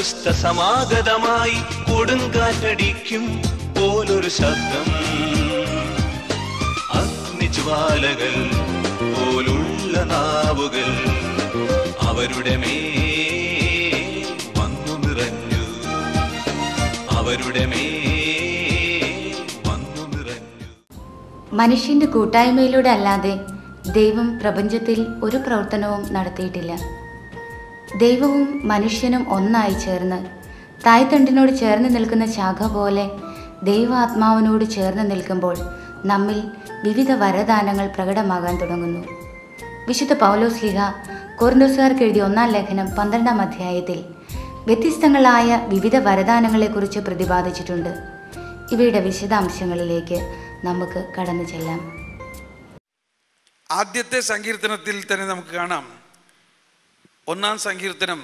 പെന്തക്കുസ്ത സമാഗതമായി കൊടുങ്കാറ്റടിക്കും പോലൊരു ശബ്ദം അഗ്നിജ്വാലകൾ പോലുള്ള നാവുകൾ അവരുടെ മേ വന്നു നിറഞ്ഞു അവരുടെ മേ വന്നു നിറഞ്ഞു മനുഷ്യന്റെ കൂട്ടായ്മയിലൂടെ അല്ലാതെ ദൈവം പ്രപഞ്ചത്തിൽ ഒരു പ്രവർത്തനവും നടത്തിയിട്ടില്ല ദൈവവും മനുഷ്യനും ഒന്നായി ചേർന്ന് തായ്തണ്ടിനോട് ചേർന്ന് നിൽക്കുന്ന ശാഖ പോലെ ദൈവാത്മാവിനോട് ചേർന്ന് നിൽക്കുമ്പോൾ നമ്മിൽ വിവിധ വരദാനങ്ങൾ പ്രകടമാകാൻ തുടങ്ങുന്നു വിശുദ്ധ പൗലോസ് ലിഹ കോർന്തോസുകാർക്ക് എഴുതിയ ഒന്നാം ലേഖനം പന്ത്രണ്ടാം അധ്യായത്തിൽ വ്യത്യസ്തങ്ങളായ വിവിധ വരദാനങ്ങളെക്കുറിച്ച് പ്രതിപാദിച്ചിട്ടുണ്ട് ഇവയുടെ വിശദാംശങ്ങളിലേക്ക് നമുക്ക് കടന്നു ചെല്ലാം ആദ്യത്തെ സങ്കീർത്തനത്തിൽ തന്നെ നമുക്ക് കാണാം ഒന്നാം സങ്കീർത്തനം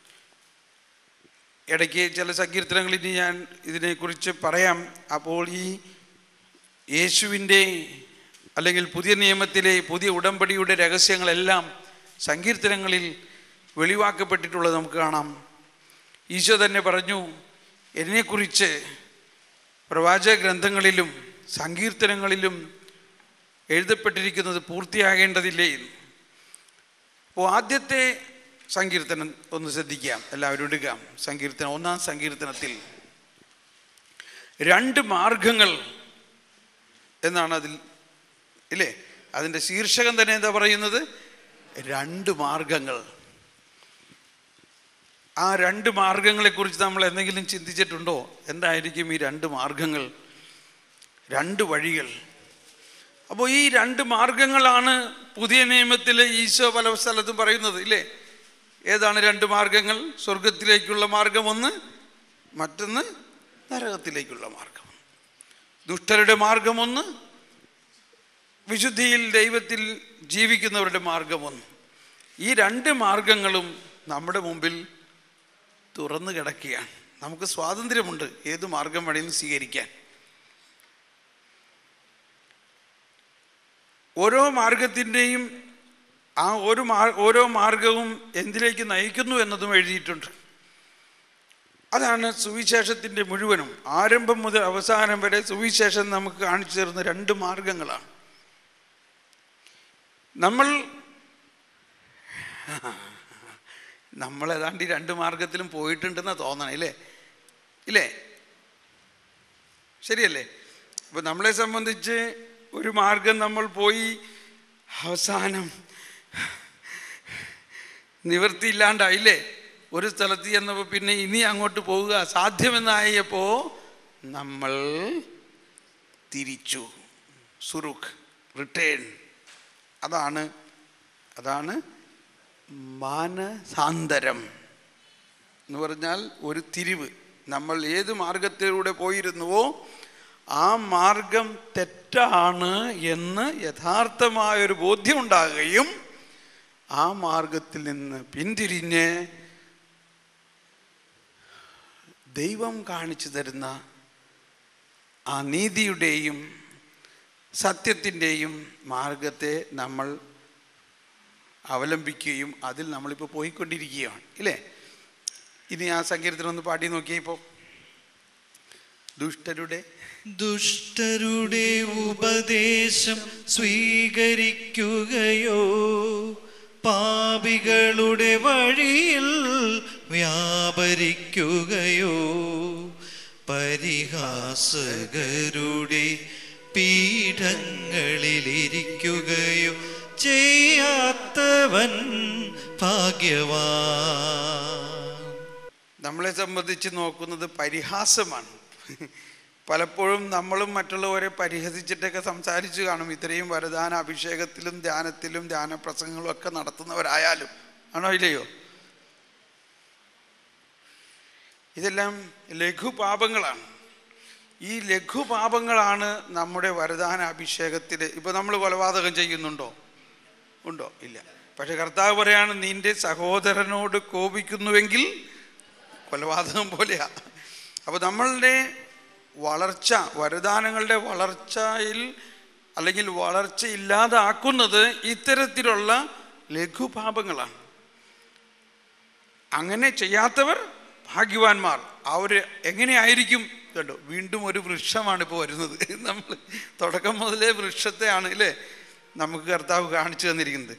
ഇടയ്ക്ക് ചില സങ്കീർത്തനങ്ങൾ ഇനി ഞാൻ ഇതിനെക്കുറിച്ച് പറയാം അപ്പോൾ ഈ യേശുവിൻ്റെ അല്ലെങ്കിൽ പുതിയ നിയമത്തിലെ പുതിയ ഉടമ്പടിയുടെ രഹസ്യങ്ങളെല്ലാം സങ്കീർത്തനങ്ങളിൽ വെളിവാക്കപ്പെട്ടിട്ടുള്ളത് നമുക്ക് കാണാം ഈശോ തന്നെ പറഞ്ഞു എന്നെക്കുറിച്ച് പ്രവാചക ഗ്രന്ഥങ്ങളിലും സങ്കീർത്തനങ്ങളിലും എഴുതപ്പെട്ടിരിക്കുന്നത് പൂർത്തിയാകേണ്ടതില്ലേ എന്ന്. അപ്പോൾ ആദ്യത്തെ സങ്കീർത്തനം ഒന്ന് ശ്രദ്ധിക്കാം എല്ലാവരും എടുക്കാം സങ്കീർത്തനം ഒന്നാം സങ്കീർത്തനത്തിൽ രണ്ട് മാർഗങ്ങൾ എന്നാണ് അതിൽ ഇല്ലേ അതിൻ്റെ ശീർഷകം തന്നെ എന്താ പറയുന്നത് രണ്ട് മാർഗങ്ങൾ ആ രണ്ട് മാർഗങ്ങളെക്കുറിച്ച് നമ്മൾ എന്തെങ്കിലും ചിന്തിച്ചിട്ടുണ്ടോ എന്തായിരിക്കും ഈ രണ്ട് മാർഗങ്ങൾ രണ്ട് വഴികൾ അപ്പോൾ ഈ രണ്ട് മാർഗങ്ങളാണ് പുതിയ നിയമത്തിൽ ഈശോ പല സ്ഥലത്തും പറയുന്നത് ഇല്ലേ ഏതാണ് രണ്ട് മാർഗങ്ങൾ സ്വർഗത്തിലേക്കുള്ള മാർഗം ഒന്ന് മറ്റൊന്ന് നരകത്തിലേക്കുള്ള മാർഗം ദുഷ്ടരുടെ മാർഗം ഒന്ന് വിശുദ്ധിയിൽ ദൈവത്തിൽ ജീവിക്കുന്നവരുടെ മാർഗം ഒന്ന് ഈ രണ്ട് മാർഗങ്ങളും നമ്മുടെ മുമ്പിൽ തുറന്നു കിടക്കുകയാണ് നമുക്ക് സ്വാതന്ത്ര്യമുണ്ട് ഏത് മാർഗം വേണമെങ്കിലും സ്വീകരിക്കാൻ ഓരോ മാർഗത്തിൻ്റെയും ആ ഒരു മാർ ഓരോ മാർഗവും എന്തിലേക്ക് നയിക്കുന്നു എന്നതും എഴുതിയിട്ടുണ്ട് അതാണ് സുവിശേഷത്തിൻ്റെ മുഴുവനും ആരംഭം മുതൽ അവസാനം വരെ സുവിശേഷം നമുക്ക് കാണിച്ചു തരുന്ന രണ്ട് മാർഗങ്ങളാണ് നമ്മൾ നമ്മൾ ഏതാണ്ട് ഈ രണ്ട് മാർഗത്തിലും പോയിട്ടുണ്ടെന്നാണ് തോന്നണേ ഇല്ലേ ഇല്ലേ ശരിയല്ലേ അപ്പോൾ നമ്മളെ സംബന്ധിച്ച് ഒരു മാർഗം നമ്മൾ പോയി അവസാനം നിവൃത്തിയില്ലാണ്ടായില്ലേ ഒരു സ്ഥലത്ത് ചെന്നപ്പോൾ പിന്നെ ഇനി അങ്ങോട്ട് പോവുക സാധ്യമെന്നായപ്പോൾ നമ്മൾ തിരിച്ചു സുറുഖ് റിട്ടേൺ അതാണ് അതാണ് മാനസാന്തരം എന്ന് പറഞ്ഞാൽ ഒരു തിരിവ് നമ്മൾ ഏത് മാർഗത്തിലൂടെ പോയിരുന്നുവോ ആ മാർഗം തെറ്റാണ് എന്ന് യഥാർത്ഥമായൊരു ബോധ്യമുണ്ടാകുകയും ആ മാർഗത്തിൽ നിന്ന് പിന്തിരിഞ്ഞ് ദൈവം കാണിച്ചു തരുന്ന ആ നീതിയുടെയും സത്യത്തിൻ്റെയും മാർഗത്തെ നമ്മൾ അവലംബിക്കുകയും അതിൽ നമ്മളിപ്പോൾ പോയിക്കൊണ്ടിരിക്കുകയാണ് ഇല്ലേ ഇനി ആ സങ്കീർത്തനം ഒന്ന് പാടി നോക്കിയേ ഇപ്പോൾ ദുഷ്ടരുടെ ദുഷ്ടരുടെ ഉപദേശം സ്വീകരിക്കുകയോ പാപികളുടെ വഴിയിൽ വ്യാപരിക്കുകയോ പരിഹാസകരുടെ പീഠങ്ങളിലിരിക്കുകയോ ചെയ്യാത്തവൻ ഭാഗ്യവാൻ നമ്മളെ സംബന്ധിച്ച് നോക്കുന്നത് പരിഹാസമാണ് പലപ്പോഴും നമ്മളും മറ്റുള്ളവരെ പരിഹസിച്ചിട്ടൊക്കെ സംസാരിച്ചു കാണും ഇത്രയും വരദാന അഭിഷേകത്തിലും ധ്യാനത്തിലും ധ്യാന പ്രസംഗങ്ങളും ഒക്കെ നടത്തുന്നവരായാലും ആണോ ഇല്ലയോ ഇതെല്ലാം ലഘുപാപങ്ങളാണ് ഈ ലഘുപാപങ്ങളാണ് നമ്മുടെ വരദാന അഭിഷേകത്തിൽ ഇപ്പോൾ നമ്മൾ കൊലപാതകം ചെയ്യുന്നുണ്ടോ ഉണ്ടോ ഇല്ല പക്ഷെ കർത്താവ് പറയാണ് നിന്റെ സഹോദരനോട് കോപിക്കുന്നുവെങ്കിൽ കൊലപാതകം പോലെയാ അപ്പോൾ നമ്മളുടെ വളർച്ച വരദാനങ്ങളുടെ വളർച്ചയിൽ അല്ലെങ്കിൽ വളർച്ച ഇല്ലാതാക്കുന്നത് ഇത്തരത്തിലുള്ള ലഘുപാപങ്ങളാണ് അങ്ങനെ ചെയ്യാത്തവർ ഭാഗ്യവാന്മാർ അവർ എങ്ങനെയായിരിക്കും കണ്ടോ വീണ്ടും ഒരു വൃക്ഷമാണ് ഇപ്പോൾ വരുന്നത് നമ്മൾ തുടക്കം മുതലേ വൃക്ഷത്തെയാണ് അല്ലേ നമുക്ക് കർത്താവ് കാണിച്ചു തന്നിരിക്കുന്നത്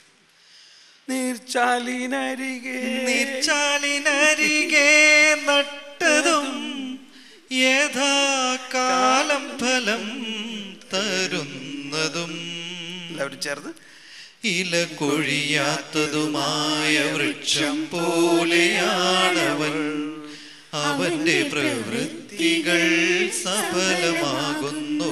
നീർച്ചാലിനരികെ നീർച്ചാലിനരികെ നട്ടതും യഥാകാലം ഫലം തരുന്നതും എല്ലാവരും ചേർന്ന് ഇല കൊഴിയാത്തതുമായ വൃക്ഷം പോലെയാണവൻ അവന്റെ പ്രവൃത്തികൾ സഫലമാകുന്നു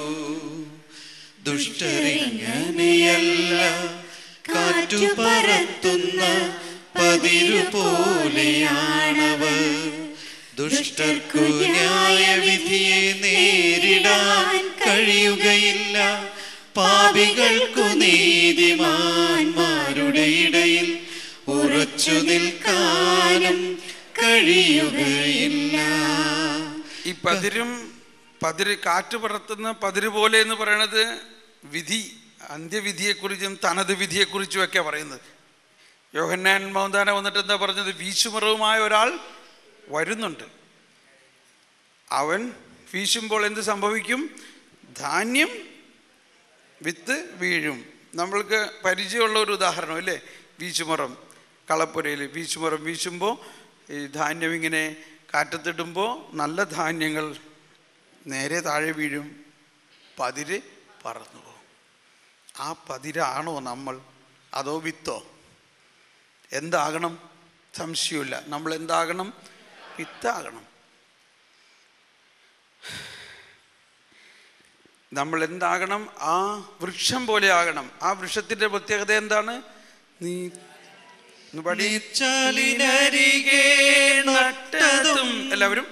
ദുഷ്ടരിങ്ങനെയല്ല കാറ്റു പറത്തുന്ന പതിരു പോലെയാണവർ ദുഷ്ടർക്കു ന്യായവിധിയെ നേരിടാൻ കഴിയുകയില്ല പാപികൾക്കു നീതിമാന്മാരുടെ ഇടയിൽ ഉറച്ചു നിൽക്കാനും കഴിയുകയില്ല ഈ പതിരും പതിര് കാറ്റ് പറത്തുന്ന പതിര് പോലെ എന്ന് പറയണത് വിധി അന്ത്യവിധിയെക്കുറിച്ചും തനത് വിധിയെക്കുറിച്ചും ഒക്കെ പറയുന്നത് യോഹന്നാൻ മൗന്താന വന്നിട്ട് എന്താ പറഞ്ഞത് വീശുമറവുമായ ഒരാൾ വരുന്നുണ്ട് അവൻ വീശുമ്പോൾ എന്ത് സംഭവിക്കും ധാന്യം വിത്ത് വീഴും നമ്മൾക്ക് പരിചയമുള്ള ഒരു ഉദാഹരണം അല്ലേ വീശുമറം കളപ്പുരയിൽ വീശുമറം വീശുമ്പോൾ ഈ ധാന്യം ഇങ്ങനെ കാറ്റത്തിടുമ്പോൾ നല്ല ധാന്യങ്ങൾ നേരെ താഴെ വീഴും പതിര് പറന്നു പോകും ആ പതിരാണോ നമ്മൾ അതോ വിത്തോ എന്താകണം സംശയമില്ല നമ്മൾ എന്താകണം വിത്താകണം നമ്മൾ എന്താകണം ആ വൃക്ഷം പോലെ ആകണം ആ വൃക്ഷത്തിൻ്റെ പ്രത്യേകത എന്താണ് നീ ഒന്ന് പാടി. നീർച്ചാലിനരികെ നട്ടതും എല്ലാവരും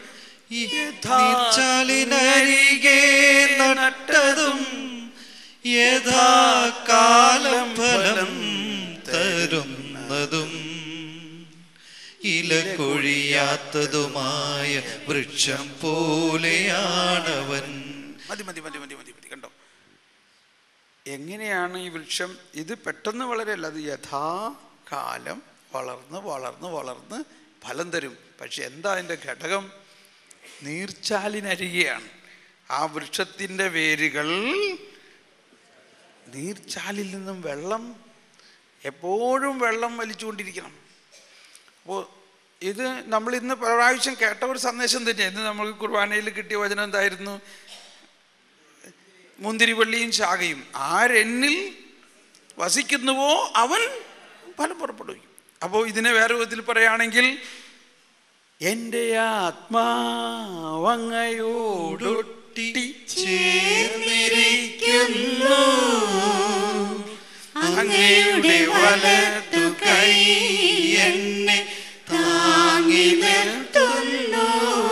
നീർച്ചാലിനരികെ നട്ടതും യഥാകാലം ഫലം തരുന്നതും ഇല കൊഴിയാത്തതുമായ വൃക്ഷം പോലെയാണവൻ മതി മതി മതി മതി മതി മതി കണ്ടോ എങ്ങനെയാണ് ഈ വൃക്ഷം ഇത് പെട്ടെന്ന് വളരെയല്ല അത് യഥാകാലം വളർന്ന് വളർന്ന് വളർന്ന് ഫലം തരും പക്ഷെ എന്താ അതിൻ്റെ ഘടകം നീർച്ചാലിനരികെയാണ് ആ വൃക്ഷത്തിൻ്റെ വേരുകൾ നീർച്ചാലിൽ നിന്നും വെള്ളം എപ്പോഴും വെള്ളം വലിച്ചുകൊണ്ടിരിക്കണം അപ്പോൾ ഇത് നമ്മൾ ഇന്ന് പ്രാവശ്യം കേട്ട ഒരു സന്ദേശം തന്നെയാണ് ഇന്ന് നമുക്ക് കുർബാനയിൽ കിട്ടിയ വചനം എന്തായിരുന്നു മുന്തിരിവള്ളിയും ശാഖയും ആരെന്നിൽ വസിക്കുന്നുവോ അവൻ ഫലം പുറപ്പെടുവിക്കും അപ്പോൾ ഇതിനെ വേറെ വിധത്തിൽ പറയുകയാണെങ്കിൽ എൻ്റെ ആത്മാവങ്ങയോടൊട്ടി ചേർന്നിരിക്കുന്നു അങ്ങയുടെ വലത്തു കൈ എന്നെ താങ്ങി നിർത്തുന്നു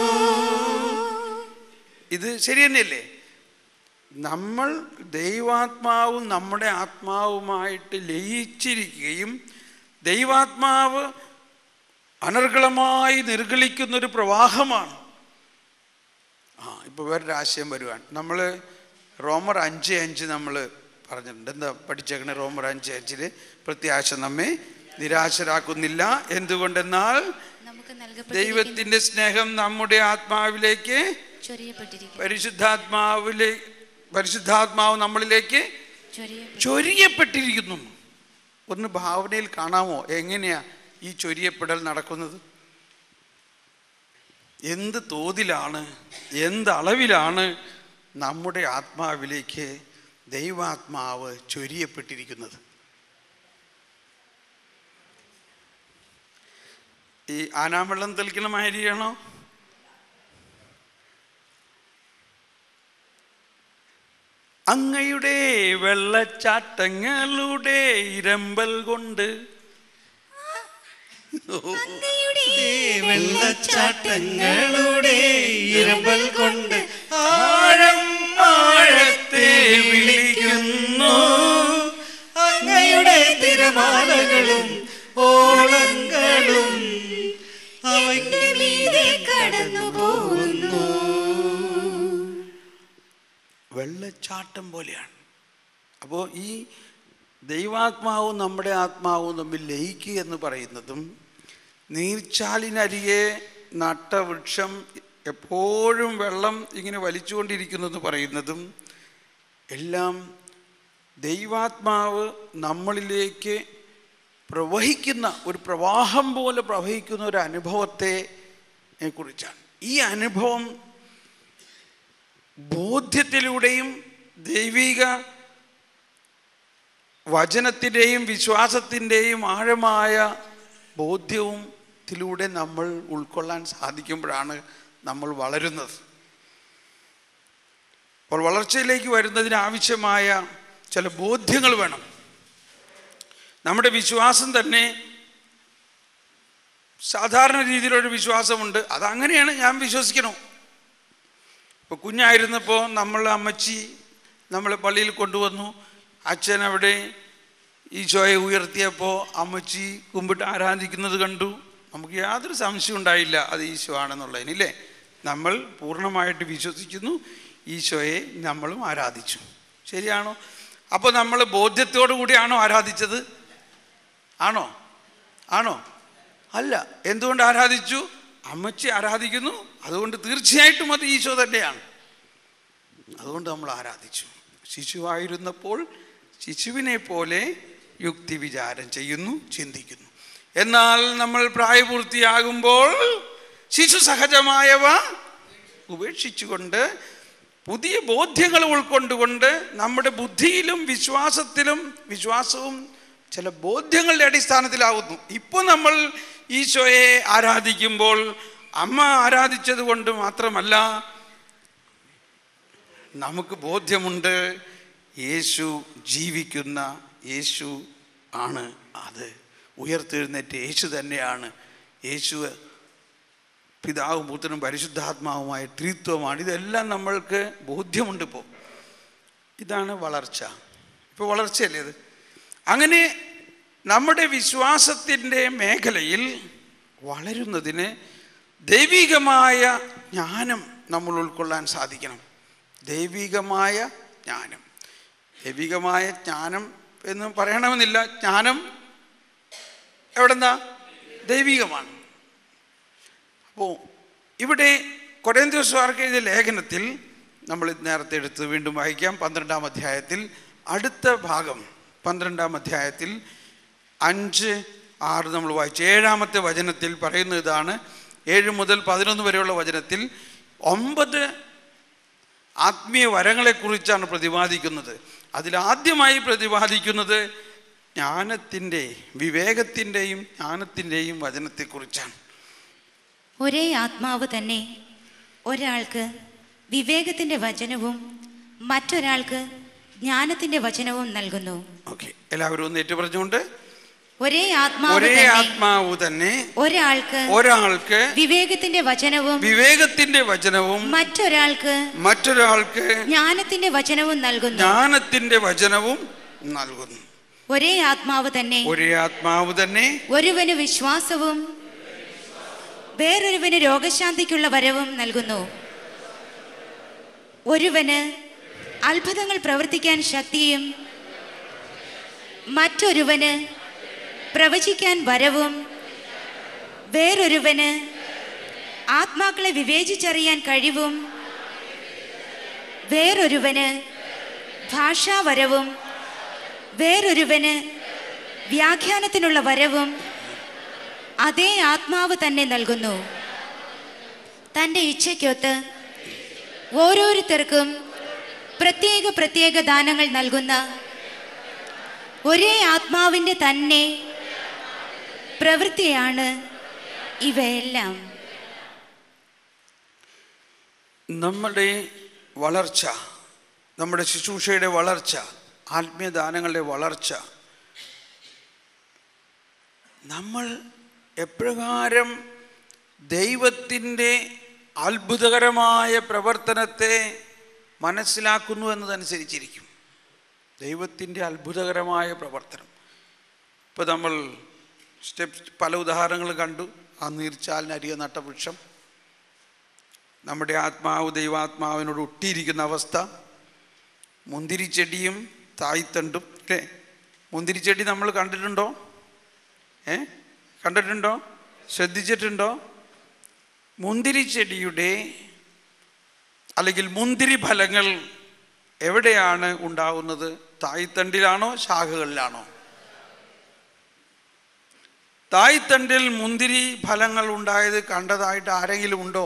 ഇത് ശരി തന്നെയല്ലേ നമ്മൾ ദൈവാത്മാവും നമ്മുടെ ആത്മാവുമായിട്ട് ലയിച്ചിരിക്കുകയും ദൈവാത്മാവ് അനർഗളമായി നിർഗളിക്കുന്നൊരു പ്രവാഹമാണ് ആ ഇപ്പോൾ വേറൊരു ആശയം വരുവാൻ നമ്മൾ റോമർ അഞ്ച് അഞ്ച് നമ്മൾ പറഞ്ഞിട്ടുണ്ട് എന്താ പഠിച്ചേക്കണേ റോമർ അഞ്ച് അഞ്ചിൽ പ്രത്യാശ നമ്മെ നിരാശരാക്കുന്നില്ല എന്തുകൊണ്ടെന്നാൽ നമുക്ക് ദൈവത്തിൻ്റെ സ്നേഹം നമ്മുടെ ആത്മാവിലേക്ക് ചൊരിയപ്പെട്ടിരിക്കുന്നു പരിശുദ്ധാത്മാവിലെ പരിശുദ്ധാത്മാവ് നമ്മളിലേക്ക് ചൊരിയപ്പെട്ട ചൊരിയപ്പെട്ടിരിക്കുന്നു ഒന്ന് ഭാവനയിൽ കാണാമോ എങ്ങനെയാ ഈ ചൊരിയപ്പെടൽ നടക്കുന്നത് എന്ത് തോതിലാണ് എന്ത് അളവിലാണ് നമ്മുടെ ആത്മാവിലേക്ക് ദൈവാത്മാവ് ചൊരിയപ്പെട്ടിരിക്കുന്നത് ഈ ആനാവെള്ളം തെളിക്കണ മാതിരിയാണോ അങ്ങയുടെ വെള്ളച്ചാട്ടങ്ങളുടെ ഇരമ്പൽ കൊണ്ട് വെള്ളച്ചാട്ടങ്ങളുടെ ഇരമ്പൽ കൊണ്ട് ആഴം ആഴത്തെ വിളിക്കുന്നു അങ്ങയുടെ തിരമാലകളും ഓളങ്ങളും അവയ്ക്ക് മീതെ കടന്നു പോകുന്നു വെള്ളച്ചാട്ടം പോലെയാണ് അപ്പോൾ ഈ ദൈവാത്മാവും നമ്മുടെ ആത്മാവും തമ്മിൽ ലയിക്കുക എന്ന് പറയുന്നതും നീർച്ചാലിനരികെ നട്ട വൃക്ഷം എപ്പോഴും വെള്ളം ഇങ്ങനെ വലിച്ചുകൊണ്ടിരിക്കുന്നത് പറയുന്നതും എല്ലാം ദൈവാത്മാവ് നമ്മളിലേക്ക് പ്രവഹിക്കുന്ന ഒരു പ്രവാഹം പോലെ പ്രവഹിക്കുന്ന ഒരു അനുഭവത്തെ കുറിച്ചാണ് ഈ അനുഭവം ബോധ്യത്തിലൂടെയും ദൈവിക വചനത്തിൻ്റെയും വിശ്വാസത്തിൻ്റെയും ആഴമായ ബോധ്യവും ത്തിലൂടെ നമ്മൾ ഉൾക്കൊള്ളാൻ സാധിക്കുമ്പോഴാണ് നമ്മൾ വളരുന്നത് അപ്പോൾ വളർച്ചയിലേക്ക് വരുന്നതിന് ആവശ്യമായ ചില ബോധ്യങ്ങൾ വേണം നമ്മുടെ വിശ്വാസം തന്നെ സാധാരണ രീതിയിലൊരു വിശ്വാസമുണ്ട് അതങ്ങനെയാണ് ഞാൻ വിശ്വസിക്കണം ഇപ്പോൾ കുഞ്ഞായിരുന്നപ്പോൾ നമ്മൾ അമ്മച്ചി നമ്മളെ പള്ളിയിൽ കൊണ്ടുവന്നു അച്ഛൻ അവിടെ ഈശോയെ ഉയർത്തിയപ്പോൾ അമ്മച്ചി കുമ്പിട്ട് ആരാധിക്കുന്നത് കണ്ടു നമുക്ക് യാതൊരു സംശയം ഉണ്ടായില്ല അത് ഈശോ ആണെന്നുള്ളതിന് ഇല്ലേ നമ്മൾ പൂർണ്ണമായിട്ട് വിശ്വസിക്കുന്നു ഈശോയെ നമ്മളും ആരാധിച്ചു ശരിയാണോ അപ്പോൾ നമ്മൾ ബോധ്യത്തോടു കൂടിയാണോ ആരാധിച്ചത് ആണോ ആണോ അല്ല എന്തുകൊണ്ട് ആരാധിച്ചു അമ്മച്ചി ആരാധിക്കുന്നു അതുകൊണ്ട് തീർച്ചയായിട്ടും അത് ഈശോ തന്നെയാണ് അതുകൊണ്ട് നമ്മൾ ആരാധിച്ചു ശിശുവായിരുന്നപ്പോൾ ശിശുവിനെ പോലെ യുക്തി വിചാരം ചെയ്യുന്നു ചിന്തിക്കുന്നു എന്നാൽ നമ്മൾ പ്രായപൂർത്തിയാകുമ്പോൾ ശിശു സഹജമായവ ഉപേക്ഷിച്ചുകൊണ്ട് പുതിയ ബോധ്യങ്ങൾ ഉൾക്കൊണ്ടുകൊണ്ട് നമ്മുടെ ബുദ്ധിയിലും വിശ്വാസത്തിലും വിശ്വാസവും ചില ബോധ്യങ്ങളുടെ അടിസ്ഥാനത്തിലാവുന്നു ഇപ്പോൾ നമ്മൾ ഈശോയെ ആരാധിക്കുമ്പോൾ അമ്മ ആരാധിച്ചത് കൊണ്ട് മാത്രമല്ല നമുക്ക് ബോധ്യമുണ്ട് യേശു ജീവിക്കുന്ന യേശു ആണ് അത് ഉയർത്തെഴുന്നേറ്റ് യേശു തന്നെയാണ് യേശു പിതാവും പുത്രനും പരിശുദ്ധാത്മാവുമായ ത്രിത്വമാണ് ഇതെല്ലാം നമ്മൾക്ക് ബോധ്യമുണ്ട് ഇപ്പോൾ ഇതാണ് വളർച്ച ഇപ്പോൾ വളർച്ചയല്ലേ ഇത് അങ്ങനെ നമ്മുടെ വിശ്വാസത്തിൻ്റെ മേഖലയിൽ വളരുന്നതിന് ദൈവികമായ ജ്ഞാനം നമ്മൾ ഉൾക്കൊള്ളാൻ സാധിക്കണം ദൈവികമായ ജ്ഞാനം ദൈവികമായ ജ്ഞാനം എന്ന് പറയണമെന്നില്ല ജ്ഞാനം എവിടെന്താ ദൈവികമാണ് അപ്പോൾ ഇവിടെ കൊരേന്ദ്രസ്വാർക്ക് എഴുതിയ ലേഖനത്തിൽ നമ്മൾ ഇത് നേരത്തെ എടുത്ത് വീണ്ടും വായിക്കാം പന്ത്രണ്ടാം അധ്യായത്തിൽ അടുത്ത ഭാഗം പന്ത്രണ്ടാം അധ്യായത്തിൽ അഞ്ച് ആറ് നമ്മൾ വായിച്ചു ഏഴാമത്തെ വചനത്തിൽ പറയുന്ന ഇതാണ് ഏഴ് മുതൽ പതിനൊന്ന് വരെയുള്ള വചനത്തിൽ ഒമ്പത് ആത്മീയ വരങ്ങളെക്കുറിച്ചാണ് പ്രതിപാദിക്കുന്നത് അതിലാദ്യമായി പ്രതിപാദിക്കുന്നത് ജ്ഞാനത്തിൻ്റെ വിവേകത്തിൻ്റെയും ജ്ഞാനത്തിൻ്റെയും വചനത്തെക്കുറിച്ചാണ് ഒരേ ആത്മാവ് തന്നെ ഒരാൾക്ക് വിവേകത്തിന്റെ വചനവും മറ്റൊരാൾക്ക് ജ്ഞാനത്തിന്റെ വചനവും നൽകുന്നു ഓക്കെ എല്ലാവരും ഒന്ന് ഏറ്റു പറഞ്ഞുകൊണ്ട് ഒരേ ആത്മാവ് ഒരേ തന്നെ ആത്മാവ് തന്നെ ഒരാൾക്ക് ഒരാൾക്ക് വിവേകത്തിന്റെ വചനവും വിവേകത്തിന്റെ വചനവും മറ്റൊരാൾക്ക് മറ്റൊരാൾക്ക് ജ്ഞാനത്തിന്റെ വചനവും നൽകുന്നു ജ്ഞാനത്തിന്റെ വചനവും നൽകുന്നു ഒരേ ആത്മാവ് തന്നെ ഒരേ ആത്മാവ് തന്നെ ഒരുവന് വിശ്വാസവും വേറൊരുവന് രോഗശാന്തിക്കുള്ള വരവും നൽകുന്നു ഒരുവന് അത്ഭുതങ്ങൾ പ്രവർത്തിക്കാൻ ശക്തിയും മറ്റൊരുവന് പ്രവചിക്കാൻ വരവും വേറൊരുവന് ആത്മാക്കളെ വിവേചിച്ചറിയാൻ കഴിവും വേറൊരുവന് ഭാഷാവരവും വേറൊരുവന് വ്യാഖ്യാനത്തിനുള്ള വരവും അതേ ആത്മാവ് തന്നെ നൽകുന്നു തൻ്റെ ഇച്ഛയ്ക്കൊത്ത് ഓരോരുത്തർക്കും പ്രത്യേക പ്രത്യേക ദാനങ്ങൾ നൽകുന്ന ഒരേ ആത്മാവിൻ്റെ തന്നെ പ്രവൃത്തിയാണ് ഇവയെല്ലാം നമ്മുടെ വളർച്ച നമ്മുടെ ശുശ്രൂഷയുടെ വളർച്ച ആത്മീയദാനങ്ങളുടെ വളർച്ച നമ്മൾ എപ്രകാരം ദൈവത്തിൻ്റെ അത്ഭുതകരമായ പ്രവർത്തനത്തെ മനസ്സിലാക്കുന്നു എന്നതനുസരിച്ചിരിക്കും ദൈവത്തിൻ്റെ അത്ഭുതകരമായ പ്രവർത്തനം ഇപ്പോൾ നമ്മൾ സ്റ്റെപ്പ് പല ഉദാഹരണങ്ങൾ കണ്ടു ആ നീർച്ചാലിനരിയ നട്ടവൃക്ഷം നമ്മുടെ ആത്മാവ് ദൈവാത്മാവിനോട് ഒട്ടിയിരിക്കുന്ന അവസ്ഥ മുന്തിരിച്ചെടിയും തായ്തണ്ടും അല്ലേ മുന്തിരിച്ചെടി നമ്മൾ കണ്ടിട്ടുണ്ടോ ഏ കണ്ടിട്ടുണ്ടോ ശ്രദ്ധിച്ചിട്ടുണ്ടോ മുന്തിരിച്ചെടിയുടെ അല്ലെങ്കിൽ മുന്തിരി ഫലങ്ങൾ എവിടെയാണ് ഉണ്ടാവുന്നത് തായ്തണ്ടിലാണോ ശാഖകളിലാണോ തായ്തണ്ടിൽ മുന്തിരി ഫലങ്ങൾ ഉണ്ടായത് കണ്ടതായിട്ട് ആരെങ്കിലും ഉണ്ടോ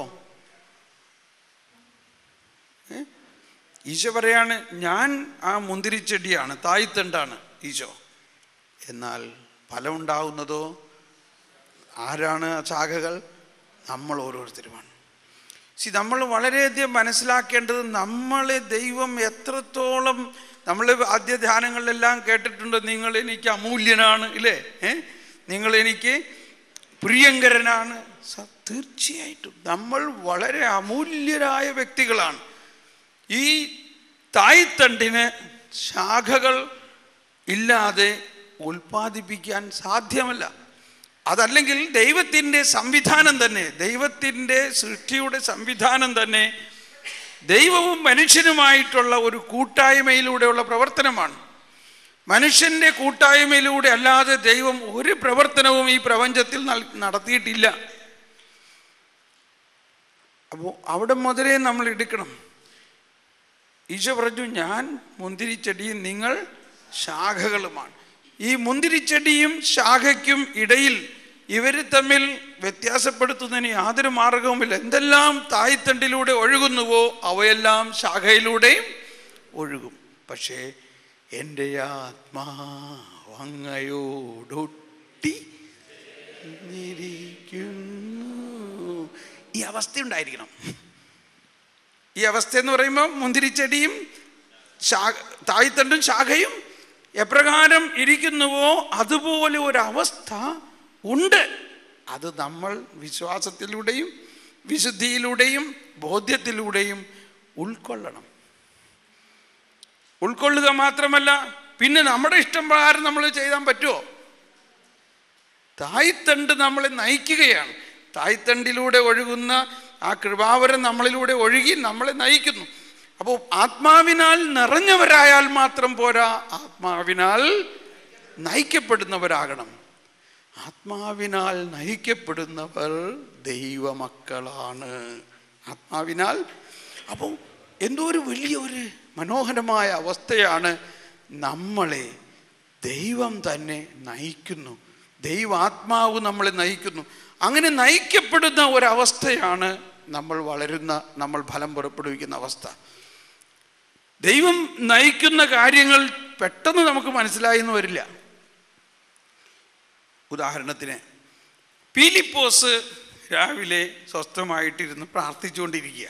ഏ? ഈശോ പറയാണ് ഞാൻ ആ മുന്തിരിച്ചെടിയാണ് തായ്തണ്ടാണ് ഈശോ എന്നാൽ ഫലം ഉണ്ടാവുന്നതോ ആരാണ് ആ ശാഖകൾ നമ്മൾ ഓരോരുത്തരുമാണ് സി നമ്മൾ വളരെയധികം മനസ്സിലാക്കേണ്ടത് നമ്മളെ ദൈവം എത്രത്തോളം നമ്മൾ ആദ്യ ധ്യാനങ്ങളിലെല്ലാം കേട്ടിട്ടുണ്ട് നിങ്ങൾ എനിക്ക് അമൂല്യനാണ് ഇല്ലേ ഏ നിങ്ങൾ എനിക്ക് പ്രിയങ്കരനാണ് സ- തീർച്ചയായിട്ടും നമ്മൾ വളരെ അമൂല്യരായ വ്യക്തികളാണ് ഈ തായ്തണ്ടിന് ശാഖകൾ ഇല്ലാതെ ഉൽപ്പാദിപ്പിക്കാൻ സാധ്യമല്ല അതല്ലെങ്കിൽ ദൈവത്തിൻ്റെ സംവിധാനം തന്നെ ദൈവത്തിൻ്റെ സൃഷ്ടിയുടെ സംവിധാനം തന്നെ ദൈവവും മനുഷ്യനുമായിട്ടുള്ള ഒരു കൂട്ടായ്മയിലൂടെയുള്ള പ്രവർത്തനമാണ് മനുഷ്യൻ്റെ കൂട്ടായ്മയിലൂടെ അല്ലാതെ ദൈവം ഒരു പ്രവർത്തനവും ഈ പ്രപഞ്ചത്തിൽ നൽ- നടത്തിയിട്ടില്ല അപ്പോൾ അവിടെ മുതലേ നമ്മൾ എടുക്കണം ഈശോ പറഞ്ഞു ഞാൻ മുന്തിരിച്ചെടിയും നിങ്ങൾ ശാഖകളുമാണ് ഈ മുന്തിരിച്ചെടിയും ശാഖയ്ക്കും ഇടയിൽ ഇവർ തമ്മിൽ വ്യത്യാസപ്പെടുത്തുന്നതിന് യാതൊരു മാർഗവുമില്ല എന്തെല്ലാം തായ്തണ്ടിലൂടെ ഒഴുകുന്നുവോ അവയെല്ലാം ശാഖയിലൂടെയും ഒഴുകും പക്ഷേ എൻ്റെ ആത്മാവങ്ങയോടൊട്ടി ഇരിക്കുന്നു. ഈ അവസ്ഥ ഉണ്ടായിരിക്കണം ഈ അവസ്ഥ എന്ന് പറയുമ്പോൾ മുന്തിരിച്ചെടിയും ശാഖ തായ്തണ്ടും ശാഖയും എപ്രകാരം ഇരിക്കുന്നുവോ അതുപോലെ ഒരവസ്ഥ ഉണ്ട് അത് നമ്മൾ വിശ്വാസത്തിലൂടെയും വിശുദ്ധിയിലൂടെയും ബോധ്യത്തിലൂടെയും ഉൾക്കൊള്ളണം ഉൾക്കൊള്ളുക മാത്രമല്ല പിന്നെ നമ്മുടെ ഇഷ്ടം പ്രകാരം നമ്മൾ ചെയ്താൻ പറ്റുമോ തായ്തണ്ട് നമ്മളെ നയിക്കുകയാണ് തായ്തണ്ടിലൂടെ ഒഴുകുന്ന ആ കൃപാവരം നമ്മളിലൂടെ ഒഴുകി നമ്മളെ നയിക്കുന്നു അപ്പോൾ ആത്മാവിനാൽ നിറഞ്ഞവരായാൽ മാത്രം പോരാ ആത്മാവിനാൽ നയിക്കപ്പെടുന്നവരാകണം ആത്മാവിനാൽ നയിക്കപ്പെടുന്നവർ ദൈവമക്കളാണ് ആത്മാവിനാൽ അപ്പോൾ എന്തോ ഒരു വലിയ ഒരു മനോഹരമായ അവസ്ഥയാണ് നമ്മളെ ദൈവം തന്നെ നയിക്കുന്നു ദൈവാത്മാവ് നമ്മളെ നയിക്കുന്നു അങ്ങനെ നയിക്കപ്പെടുന്ന ഒരവസ്ഥയാണ് നമ്മൾ വളരുന്ന നമ്മൾ ഫലം പുറപ്പെടുവിക്കുന്ന അവസ്ഥ ദൈവം നയിക്കുന്ന കാര്യങ്ങൾ പെട്ടെന്ന് നമുക്ക് മനസ്സിലായി എന്ന് വരില്ല ഉദാഹരണത്തിന് പീലിപ്പോസ് രാവിലെ സ്വസ്ഥമായിട്ടിരുന്ന് പ്രാർത്ഥിച്ചുകൊണ്ടിരിക്കുക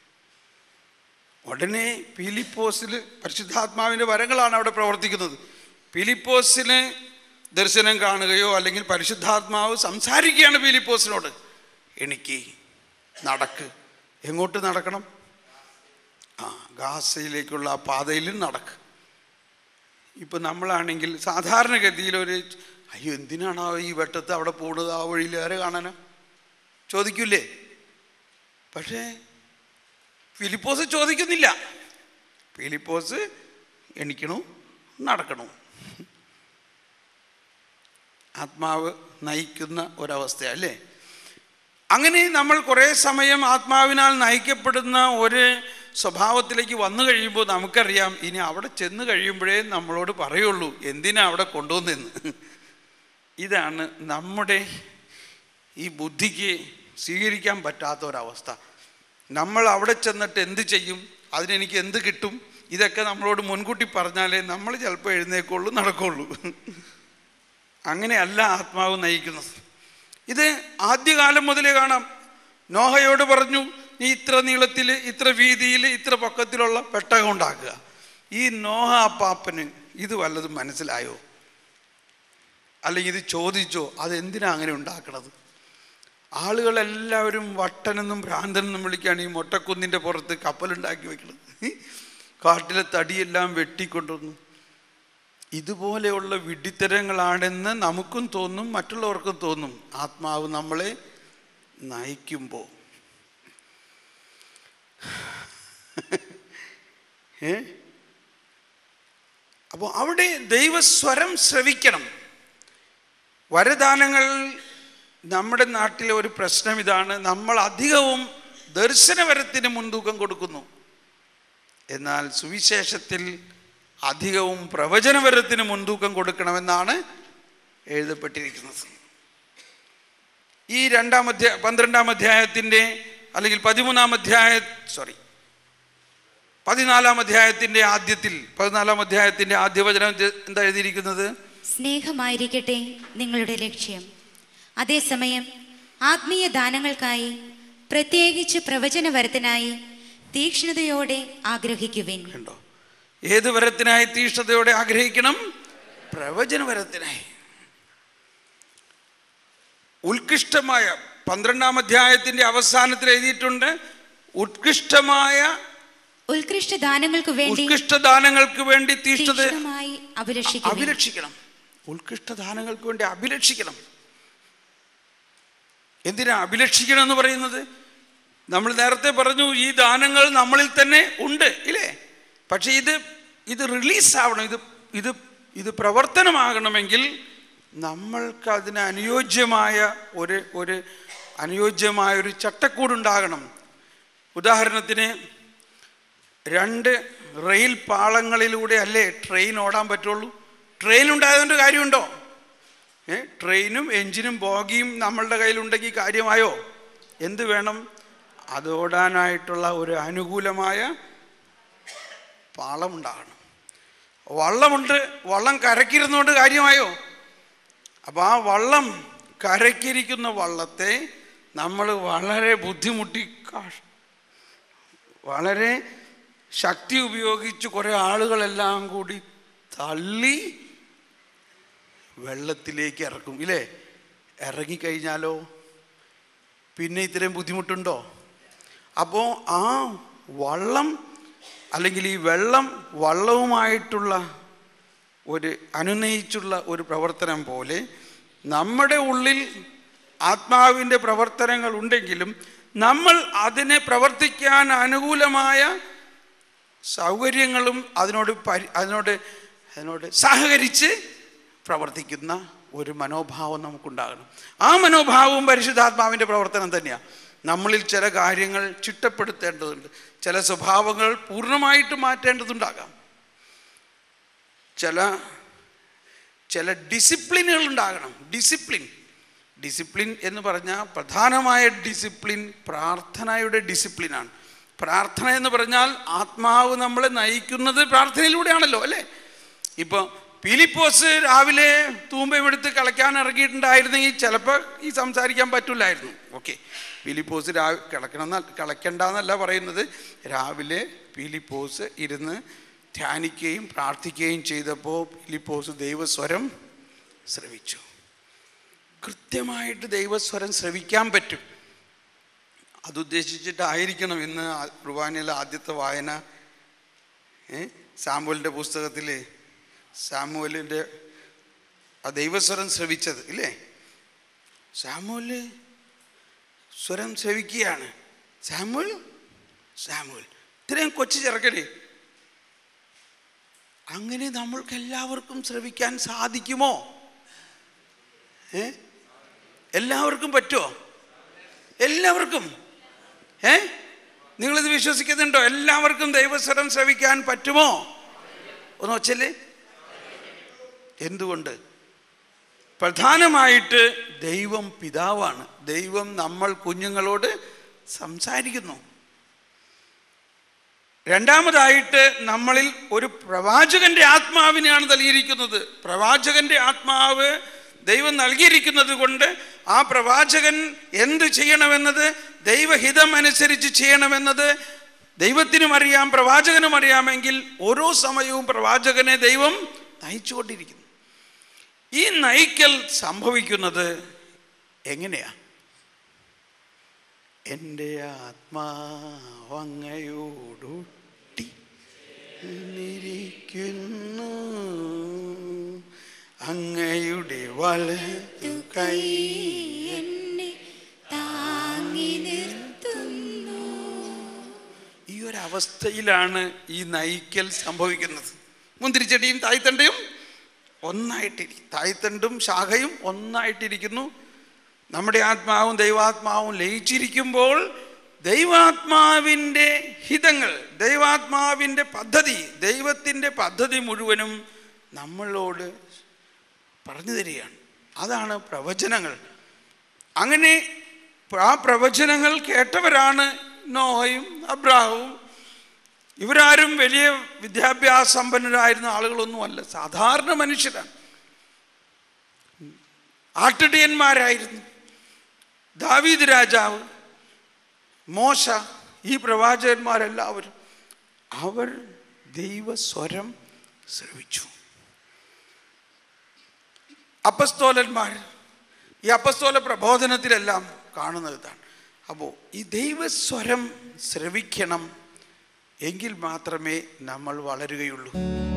ഉടനെ പീലിപ്പോസിൽ പരിശുദ്ധാത്മാവിൻ്റെ വരങ്ങളാണ് അവിടെ പ്രവർത്തിക്കുന്നത് പീലിപ്പോസിന് ദർശനം കാണുകയോ അല്ലെങ്കിൽ പരിശുദ്ധാത്മാവ് സംസാരിക്കുകയാണ് പീലിപ്പോസിനോട് എനിക്ക് നടക്ക് എങ്ങോട്ട് നടക്കണം ആ ഗാസയിലേക്കുള്ള ആ പാതയിൽ നടക്ക് ഇപ്പം നമ്മളാണെങ്കിൽ സാധാരണഗതിയിൽ ഒരു അയ്യോ എന്തിനാണോ ഈ വെട്ടത്ത് അവിടെ പോണത് ആ വഴിയിൽ ആരെ കാണാനാ ചോദിക്കൂലേ പക്ഷേ ഫിലിപ്പോസ് ചോദിക്കുന്നില്ല ഫിലിപ്പോസ് എണിക്കണു നടക്കണു ആത്മാവ് നയിക്കുന്ന ഒരവസ്ഥ അല്ലേ അങ്ങനെ നമ്മൾ കുറേ സമയം ആത്മാവിനാൽ നയിക്കപ്പെടുന്ന ഒരു സ്വഭാവത്തിലേക്ക് വന്നു കഴിയുമ്പോൾ നമുക്കറിയാം ഇനി അവിടെ ചെന്ന് കഴിയുമ്പോഴേ നമ്മളോട് പറയുള്ളൂ എന്തിനാ അവിടെ കൊണ്ടുവന്നെന്ന് ഇതാണ് നമ്മുടെ ഈ ബുദ്ധിക്ക് സ്വീകരിക്കാൻ പറ്റാത്ത ഒരവസ്ഥ നമ്മൾ അവിടെ ചെന്നിട്ട് എന്ത് ചെയ്യും അതിനെനിക്ക് എന്ത് കിട്ടും ഇതൊക്കെ നമ്മളോട് മുൻകൂട്ടി പറഞ്ഞാലേ നമ്മൾ ചിലപ്പോൾ എഴുന്നേക്കുള്ളൂ നടക്കുള്ളൂ അങ്ങനെയല്ല ആത്മാവ് നയിക്കുന്നത് ഇത് ആദ്യകാലം മുതലേ കാണാം നോഹയോട് പറഞ്ഞു നീ ഇത്ര നീളത്തിൽ ഇത്ര വീതിയിൽ ഇത്ര പൊക്കത്തിലുള്ള പെട്ടകം ഉണ്ടാക്കുക ഈ നോഹ അപ്പാപ്പന് ഇത് വല്ലതും മനസ്സിലായോ അല്ലെങ്കിൽ ഇത് ചോദിച്ചോ അതെന്തിനാ അങ്ങനെ ഉണ്ടാക്കണത് ആളുകളെല്ലാവരും വട്ടനെന്നും ഭ്രാന്തനെന്നും വിളിക്കുകയാണ് ഈ മൊട്ടക്കുന്നിൻ്റെ പുറത്ത് കപ്പലുണ്ടാക്കി വെക്കുന്നത് കാട്ടിലെ തടിയെല്ലാം വെട്ടിക്കൊണ്ടുവന്നു ഇതുപോലെയുള്ള വിഡിത്തരങ്ങളാണെന്ന് നമുക്കും തോന്നും മറ്റുള്ളവർക്കും തോന്നും ആത്മാവ് നമ്മളെ നയിക്കുമ്പോൾ ഏ അപ്പോൾ അവിടെ ദൈവസ്വരം ശ്രവിക്കണം വരദാനങ്ങൾ നമ്മുടെ നാട്ടിലെ ഒരു പ്രശ്നം ഇതാണ് നമ്മൾ അധികവും ദർശനവരത്തിന് മുൻതൂക്കം കൊടുക്കുന്നു എന്നാൽ സുവിശേഷത്തിൽ അധികവും പ്രവചനവരത്തിന് മുൻതൂക്കം കൊടുക്കണമെന്നാണ് എഴുതപ്പെട്ടിരിക്കുന്നത് ഈ രണ്ടാം അധ്യായ പന്ത്രണ്ടാം അധ്യായത്തിൻ്റെ അല്ലെങ്കിൽ പതിമൂന്നാം അധ്യായ സോറി പതിനാലാം അധ്യായത്തിൻ്റെ ആദ്യത്തിൽ പതിനാലാം അധ്യായത്തിൻ്റെ ആദ്യ വചനം ഇത് എന്താ എഴുതിയിരിക്കുന്നത് സ്നേഹമായിരിക്കട്ടെ നിങ്ങളുടെ ലക്ഷ്യം അതേസമയം ആത്മീയ ദാനങ്ങൾക്കായി പ്രത്യേകിച്ച് പ്രവചനവരത്തിനായി തീക്ഷ്ണതയോടെ ആഗ്രഹിക്കുവിൻ കണ്ടോ ഏത് വരത്തിനായി തീഷ്ണതയോടെ ആഗ്രഹിക്കണം പ്രവചന വരത്തിനായി ഉത്കൃഷ്ടമായ പന്ത്രണ്ടാം അധ്യായത്തിന്റെ അവസാനത്തിൽ എഴുതിയിട്ടുണ്ട് ഉത്കൃഷ്ടമായ ഉത്കൃഷ്ട ദാനങ്ങൾക്ക് വേണ്ടി ഉത്കൃഷ്ട ദാനങ്ങൾക്ക് വേണ്ടി തീഷ്ണത തീക്ഷ്ണമായി അഭിലഷിക്കുവിൻ അഭിലഷിക്കണം ഉത്കൃഷ്ട ദാനങ്ങൾക്ക് വേണ്ടി അഭിലഷിക്കണം എന്തിനാ അഭിലഷിക്കണം എന്ന് പറയുന്നത് നമ്മൾ നേരത്തെ പറഞ്ഞു ഈ ദാനങ്ങൾ നമ്മളിൽ തന്നെ ഉണ്ട് ഇല്ലേ പക്ഷെ ഇത് ഇത് റിലീസ് ആവണം ഇത് ഇത് ഇത് പ്രവർത്തനമാകണമെങ്കിൽ നമ്മൾക്ക് അതിന് അനുയോജ്യമായ ഒരു ഒരു അനുയോജ്യമായ ഒരു ചട്ടക്കൂടുണ്ടാകണം ഉദാഹരണത്തിന് രണ്ട് റെയിൽ പാളങ്ങളിലൂടെ അല്ലേ ട്രെയിൻ ഓടാൻ പറ്റുള്ളൂ ട്രെയിൻ ഉണ്ടായതുകൊണ്ട് കാര്യമുണ്ടോ ഏ ട്രെയിനും എഞ്ചിനും ബോഗിയും നമ്മളുടെ കയ്യിലുണ്ടെങ്കിൽ കാര്യമായോ എന്ത് വേണം അത് ഓടാനായിട്ടുള്ള ഒരു അനുകൂലമായ പാളമുണ്ടാകണം വള്ളമുണ്ട് വള്ളം കരക്കിരുന്നുകൊണ്ട് കാര്യമായോ അപ്പോൾ ആ വള്ളം കരക്കിരിക്കുന്ന വള്ളത്തെ നമ്മൾ വളരെ ബുദ്ധിമുട്ടി കാഷ് വളരെ ശക്തി ഉപയോഗിച്ച് കുറേ ആളുകളെല്ലാം കൂടി തള്ളി വെള്ളത്തിലേക്ക് ഇറക്കും ഇല്ലേ ഇറങ്ങിക്കഴിഞ്ഞാലോ പിന്നെ ഇത്രയും ബുദ്ധിമുട്ടുണ്ടോ അപ്പോൾ ആ വള്ളം അല്ലെങ്കിൽ ഈ വെള്ളം വള്ളവുമായിട്ടുള്ള ഒരു അനുനയിച്ചുള്ള ഒരു പ്രവർത്തനം പോലെ നമ്മുടെ ഉള്ളിൽ ആത്മാവിൻ്റെ പ്രവർത്തനങ്ങൾ ഉണ്ടെങ്കിലും നമ്മൾ അതിനെ പ്രവർത്തിക്കാൻ അനുകൂലമായ സൗകര്യങ്ങളും അതിനോട് പരി അതിനോട് അതിനോട് സഹകരിച്ച് പ്രവർത്തിക്കുന്ന ഒരു മനോഭാവം നമുക്കുണ്ടാകണം ആ മനോഭാവവും പരിശുദ്ധാത്മാവിൻ്റെ പ്രവർത്തനം തന്നെയാണ് നമ്മളിൽ ചില കാര്യങ്ങൾ ചിട്ടപ്പെടുത്തേണ്ടതുണ്ട് ചില സ്വഭാവങ്ങൾ പൂർണ്ണമായിട്ട് മാറ്റേണ്ടതുണ്ടാകാം ചില ചില ഡിസിപ്ലിനുകൾ ഉണ്ടാകണം ഡിസിപ്ലിൻ ഡിസിപ്ലിൻ എന്ന് പറഞ്ഞാൽ പ്രധാനമായ ഡിസിപ്ലിൻ പ്രാർത്ഥനയുടെ ഡിസിപ്ലിനാണ് പ്രാർത്ഥന എന്ന് പറഞ്ഞാൽ ആത്മാവ് നമ്മളെ നയിക്കുന്നത് പ്രാർത്ഥനയിലൂടെയാണല്ലോ അല്ലേ ഇപ്പോൾ പീലിപ്പോസ് രാവിലെ തൂമ്പയും എടുത്ത് കളയ്ക്കാൻ ഇറങ്ങിയിട്ടുണ്ടായിരുന്നെങ്കിൽ ചിലപ്പോൾ ഈ സംസാരിക്കാൻ പറ്റില്ലായിരുന്നു ഓക്കെ പീലിപ്പോസ് രാ കിളക്കണം കളയ്ക്കണ്ടെന്നല്ല പറയുന്നത് രാവിലെ പീലിപ്പോസ് ഇരുന്ന് ധ്യാനിക്കുകയും പ്രാർത്ഥിക്കുകയും ചെയ്തപ്പോൾ പീലിപ്പോസ് ദൈവസ്വരം ശ്രവിച്ചു കൃത്യമായിട്ട് ദൈവസ്വരം ശ്രവിക്കാൻ പറ്റും അതുദ്ദേശിച്ചിട്ടായിരിക്കണം ഇന്ന് ആ കുർബാനയിലെ ആദ്യത്തെ വായന ഏ സാമുവലിൻ്റെ പുസ്തകത്തിൽ സാമുവലിൻ്റെ ആ ദൈവസ്വരം ശ്രവിച്ചത് ഇല്ലേ സാമുവല് സ്വരം ശ്രവിക്കുകയാണ് സാമുവൽ സാമുവൽ ഇത്രയും കൊച്ചു ചെറുക്കനെ അങ്ങനെ നമ്മൾക്ക് എല്ലാവർക്കും ശ്രവിക്കാൻ സാധിക്കുമോ ഏ എല്ലാവർക്കും പറ്റുമോ എല്ലാവർക്കും ഏ നിങ്ങളിത് വിശ്വസിക്കുന്നുണ്ടോ എല്ലാവർക്കും ദൈവസ്വരം ശ്രവിക്കാൻ പറ്റുമോ ഒന്ന് വച്ചല്ലേ എന്തുകൊണ്ട് പ്രധാനമായിട്ട് ദൈവം പിതാവാണ് ദൈവം നമ്മൾ കുഞ്ഞുങ്ങളോട് സംസാരിക്കുന്നു രണ്ടാമതായിട്ട് നമ്മളിൽ ഒരു പ്രവാചകന്റെ ആത്മാവിനെയാണ് നൽകിയിരിക്കുന്നത് പ്രവാചകന്റെ ആത്മാവ് ദൈവം നൽകിയിരിക്കുന്നത് കൊണ്ട് ആ പ്രവാചകൻ എന്ത് ചെയ്യണമെന്നത് ദൈവഹിതം അനുസരിച്ച് ചെയ്യണമെന്നത് ദൈവത്തിനും അറിയാം പ്രവാചകനും അറിയാമെങ്കിൽ ഓരോ സമയവും പ്രവാചകനെ ദൈവം നയിച്ചുകൊണ്ടിരിക്കുന്നു ഈ നയിക്കൽ സംഭവിക്കുന്നത് എങ്ങനെയാ എൻ്റെ ആത്മാവങ്ങയോടൊട്ടി നിരിക്കുന്നു അങ്ങയുടെ വലതു കൈ എന്നെ താങ്ങി നിർത്തുന്നു ഈ ഒരു അവസ്ഥയിലാണ് ഈ നയിക്കൽ സംഭവിക്കുന്നത് മുന്തിരിച്ചെടിയും തായ്തണ്ടയും ഒന്നായിട്ടിരിക്കും തായ്തണ്ടും ശാഖയും ഒന്നായിട്ടിരിക്കുന്നു നമ്മുടെ ആത്മാവും ദൈവാത്മാവും ലയിച്ചിരിക്കുമ്പോൾ ദൈവാത്മാവിൻ്റെ ഹിതങ്ങൾ ദൈവാത്മാവിൻ്റെ പദ്ധതി ദൈവത്തിൻ്റെ പദ്ധതി മുഴുവനും നമ്മളോട് പറഞ്ഞു തരികയാണ് അതാണ് പ്രവചനങ്ങൾ അങ്ങനെ ആ പ്രവചനങ്ങൾ കേട്ടവരാണ് നോഹയും അബ്രാഹവും ഇവരാരും വലിയ വിദ്യാഭ്യാസ സമ്പന്നരായിരുന്ന ആളുകളൊന്നുമല്ല സാധാരണ മനുഷ്യരാണ് ആട്ടിടയന്മാരായിരുന്നു ദാവീദ് രാജാവ് മോശ ഈ പ്രവാചകന്മാരെല്ലാവരും അവർ ദൈവസ്വരം ശ്രവിച്ചു അപ്പസ്തോലന്മാർ ഈ അപ്പസ്തോല പ്രബോധനത്തിലെല്ലാം കാണുന്നത് ഇതാണ് അപ്പോൾ ഈ ദൈവസ്വരം ശ്രവിക്കണം എങ്കിൽ മാത്രമേ നമ്മൾ വളരുകയുള്ളൂ